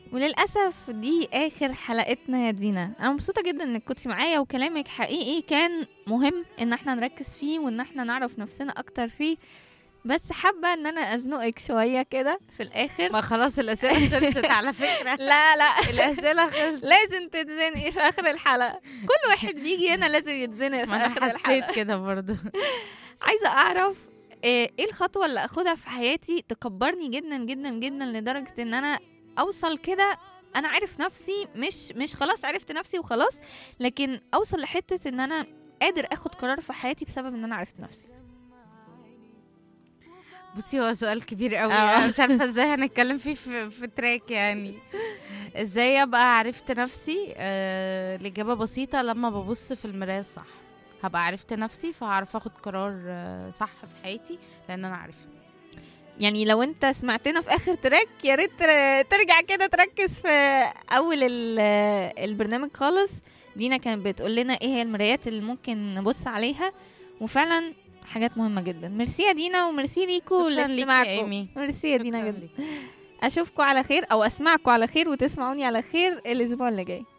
وللأسف دي آخر حلقتنا يا دينا أنا مبسوطة جدا إنك كنت معايا وكلامك حقيقي كان مهم إن احنا نركز فيه وإن احنا نعرف نفسنا أكتر فيه بس حابة إن أنا أزنقك شوية كده في الآخر ما خلاص الاسئله خلصت على فكره لا لا الاسئله خلصت لازم تتزنقي في آخر الحلقة كل واحد بيجي هنا لازم يتزنق في ما انا آخر الحلقة حسيت كده برضو عايزه اعرف آه، ايه الخطوه اللي اخدها في حياتي تكبرني جدا جدا جدا لدرجه ان انا اوصل كده انا عارف نفسي مش مش خلاص عرفت نفسي وخلاص لكن اوصل لحته ان انا قادر اخد قرار في حياتي بسبب ان انا عرفت نفسي بصي هو سؤال كبير قوي آه. انا مش عارفه ازاي هنتكلم فيه في, في تراك يعني ازاي ابقى عرفت نفسي آه الاجابه بسيطه لما ببص في المرايه الصح هبقى عرفت نفسي فهعرف اخد قرار آه، صح في حياتي لان انا عارفه يعني لو انت سمعتنا في اخر تراك يا ريت تر- ترجع كده تركز في اول ال- البرنامج خالص دينا كانت بتقول لنا ايه هي المرايات اللي ممكن نبص عليها وفعلا حاجات مهمة جدا ميرسي يا دينا وميرسي ليكوا شكراً ليكي يا لاستماعكم إيمي. ميرسي يا دينا شكراً جدا ليك. اشوفكم على خير او اسمعكم على خير وتسمعوني على خير الاسبوع اللي جاي